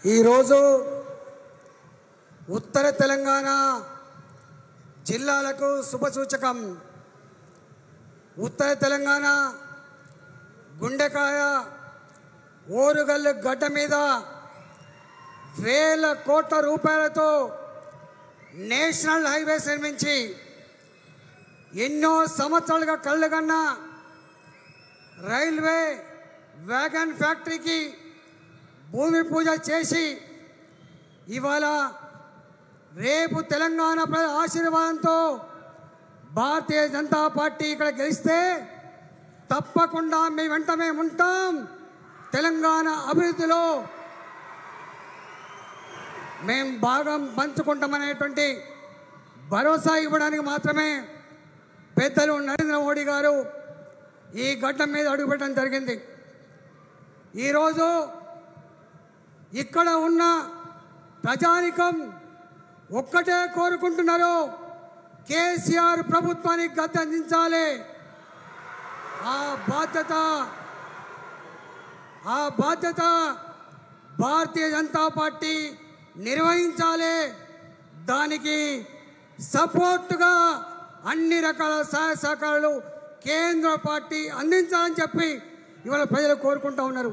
ఈరోజు ఉత్తర తెలంగాణ జిల్లాలకు శుభసూచకం ఉత్తర తెలంగాణ గుండెకాయ ఓరుగల్లు గడ్డ మీద వేల కోట్ల రూపాయలతో నేషనల్ హైవేస్ నిర్మించి ఎన్నో సంవత్సరాలుగా కళ్ళు కన్నా రైల్వే వ్యాగన్ ఫ్యాక్టరీకి భూమి పూజ చేసి ఇవాళ రేపు తెలంగాణ ప్రజల ఆశీర్వాదంతో భారతీయ జనతా పార్టీ ఇక్కడ గెలిస్తే తప్పకుండా మీ వెంట మేము ఉంటాం తెలంగాణ అభివృద్ధిలో మేము భాగం పంచుకుంటామనేటువంటి భరోసా ఇవ్వడానికి మాత్రమే పెద్దలు నరేంద్ర మోడీ గారు ఈ గడ్డ మీద అడుగుపెట్టడం జరిగింది ఈరోజు ఇక్కడ ఉన్న ప్రజానికం ఒక్కటే కోరుకుంటున్నారు కేసీఆర్ ప్రభుత్వానికి గద్దె అందించాలి ఆ బాధ్యత ఆ బాధ్యత భారతీయ జనతా పార్టీ నిర్వహించాలి దానికి సపోర్టుగా అన్ని రకాల సహాయ సహకారాలు కేంద్ర పార్టీ అందించాలని చెప్పి ఇవాళ ప్రజలు కోరుకుంటా ఉన్నారు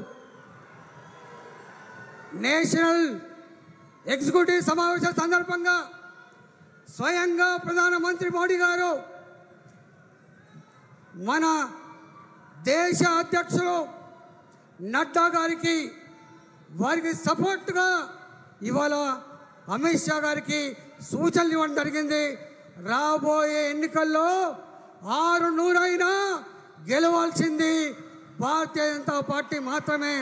నేషనల్ ఎగ్జిక్యూటివ్ సమావేశం సందర్భంగా స్వయంగా ప్రధానమంత్రి మోడీ గారు మన దేశ అధ్యక్షులు నడ్డా గారికి వారికి సపోర్ట్గా ఇవాళ అమిత్ షా గారికి సూచనలు ఇవ్వడం జరిగింది రాబోయే ఎన్నికల్లో ఆరు నూరైనా గెలవాల్సింది భారతీయ జనతా పార్టీ మాత్రమే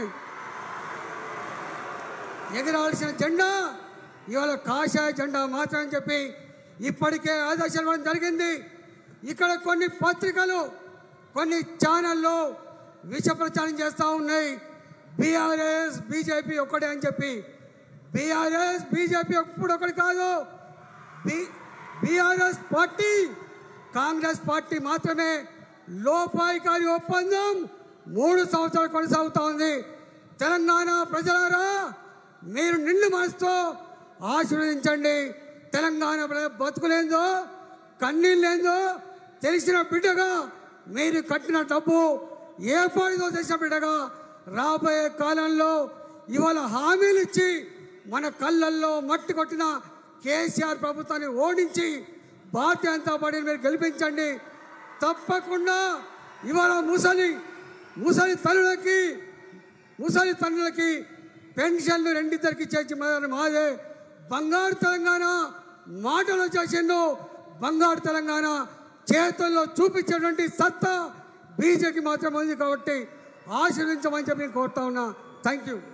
ఎగరాల్సిన జెండా ఇవాళ కాషాయ జెండా మాత్రమే చెప్పి ఇప్పటికే ఆదేశాలు ఇవ్వడం జరిగింది ఇక్కడ కొన్ని పత్రికలు కొన్ని ఛానళ్ళు విష ప్రచారం చేస్తూ ఉన్నాయి బీఆర్ఎస్ బీజేపీ ఒక్కటే అని చెప్పి బీఆర్ఎస్ బీజేపీ ఎప్పుడు ఒకటి కాదు B BRS party Congress party మాత్రమే లోపాయికారి ఒప్పందం మూడు సంవత్సరాలు కొనసాగుతూ ఉంది తెలంగాణ ప్రజలారా మీరు నిండు మనసుతో ఆశీర్వదించండి తెలంగాణ ప్రజల బతుకులేందో కన్నీళ్ళేందో తెలిసిన బిడ్డగా మీరు కట్టిన డబ్బు ఏ పాడిదో తెలిసిన బిడ్డగా రాబోయే కాలంలో ఇవాళ హామీలు ఇచ్చి మన కళ్ళల్లో మట్టి కొట్టిన కేసీఆర్ ప్రభుత్వాన్ని ఓడించి భారతీయ జనతా పార్టీని మీరు గెలిపించండి తప్పకుండా ఇవాళ ముసలి ముసలి తల్లులకి ముసలి తల్లులకి పెన్షన్లు రెండిద్దరికి చేసి మాదే బంగారు తెలంగాణ మాటలు చేసిండు బంగారు తెలంగాణ చేతుల్లో చూపించేటువంటి సత్తా బీజేపీ మాత్రం ఉంది కాబట్టి ఆశీర్వించమని చెప్పి నేను కోరుతా ఉన్నా థ్యాంక్ యూ